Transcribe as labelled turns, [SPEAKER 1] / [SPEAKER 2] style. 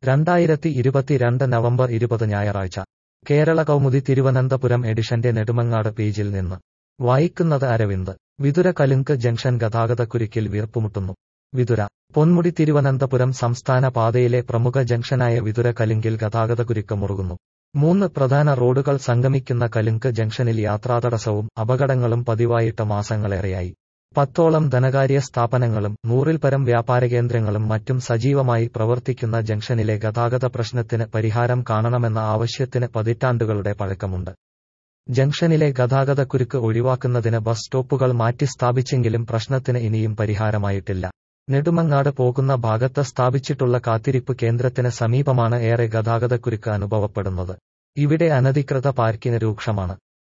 [SPEAKER 1] രണ്ടായിരത്തി ഇരുപത്തിരണ്ട് നവംബർ ഇരുപത് ഞായറാഴ്ച കേരള കൗമുദി തിരുവനന്തപുരം എഡിഷന്റെ നെടുമങ്ങാട് പേജിൽ നിന്ന് വായിക്കുന്നത് അരവിന്ദ് വിതുര കലുങ്ക് ജംഗ്ഷൻ ഗതാഗതക്കുരുക്കിൽ വീർപ്പുമുട്ടുന്നു വിതുര പൊന്മുടി തിരുവനന്തപുരം സംസ്ഥാന പാതയിലെ പ്രമുഖ ജംഗ്ഷനായ വിതുര കലുങ്കിൽ ഗതാഗതക്കുരുക്ക് മുറുകുന്നു മൂന്ന് പ്രധാന റോഡുകൾ സംഗമിക്കുന്ന കലുങ്ക് ജംഗ്ഷനിൽ യാത്രാതടസ്സവും അപകടങ്ങളും പതിവായിട്ട് മാസങ്ങളേറെയായി പത്തോളം ധനകാര്യ സ്ഥാപനങ്ങളും നൂറിൽ പരം വ്യാപാരകേന്ദ്രങ്ങളും മറ്റും സജീവമായി പ്രവർത്തിക്കുന്ന ജംഗ്ഷനിലെ ഗതാഗത പ്രശ്നത്തിന് പരിഹാരം കാണണമെന്ന ആവശ്യത്തിന് പതിറ്റാണ്ടുകളുടെ പഴക്കമുണ്ട് ജംഗ്ഷനിലെ ഗതാഗതക്കുരുക്ക് ഒഴിവാക്കുന്നതിന് ബസ് സ്റ്റോപ്പുകൾ മാറ്റി സ്ഥാപിച്ചെങ്കിലും പ്രശ്നത്തിന് ഇനിയും പരിഹാരമായിട്ടില്ല നെടുമങ്ങാട് പോകുന്ന ഭാഗത്ത് സ്ഥാപിച്ചിട്ടുള്ള കാത്തിരിപ്പ് കേന്ദ്രത്തിന് സമീപമാണ് ഏറെ ഗതാഗതക്കുരുക്ക് അനുഭവപ്പെടുന്നത് ഇവിടെ അനധികൃത പാർക്കിംഗ് രൂക്ഷമാണ്